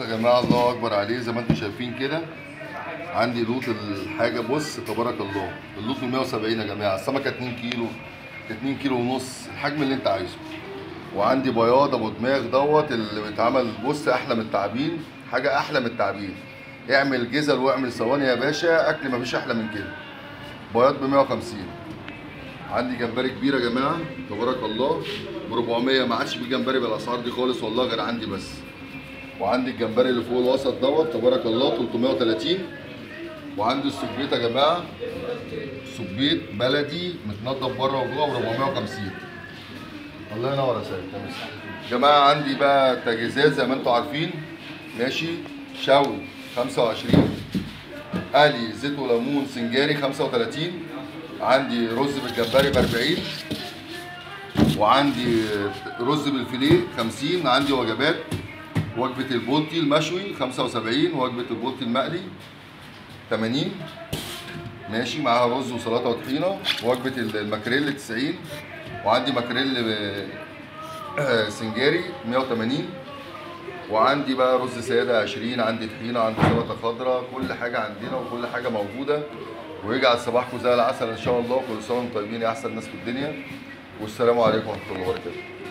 يا جماعه الله اكبر عليه زي ما انتم شايفين كده عندي لوط الحاجه بص تبارك الله اللوط ب 170 يا جماعه السمكه 2 كيلو 2 كيلو ونص الحجم اللي انت عايزه وعندي بياض ابو دماغ دوت اللي بيتعمل بص احلى من التعبين حاجه احلى من التعبين اعمل جزل واعمل صواني يا باشا اكل مفيش احلى من كده بياض ب 150 عندي جمبري كبير يا جماعه تبارك الله ب 400 ما عادش في جمبري بالاسعار دي خالص والله غير عندي بس وعندي الجمبري اللي فوق الوسط دوت تبارك الله 330 وعندي السبيط يا جماعه سبيط بلدي متنضف بره وجوه ب 450 الله ينور يا سيد تمام يا جماعه عندي بقى تجهيزات زي ما انتم عارفين ماشي شوي 25 قلي زيت وليمون سنجاري 35 عندي رز بالجمبري ب 40 وعندي رز بالفيليه 50 عندي وجبات وجبة البولتي المشوي 75 وجبة البولتي المقلي 80 ماشي معاها رز وسلطة وطحينة وجبة الماكريل 90 وعندي ماكريل ب- آه، سنجاري 180 وعندي بقى رز ساده 20 عندي طحينه عندي سلطه خضراء كل حاجه عندنا وكل حاجه موجوده ويجعل صباحكم زي العسل ان شاء الله كل سنه وانتم طيبين يا احسن ناس في الدنيا والسلام عليكم ورحمه الله وبركاته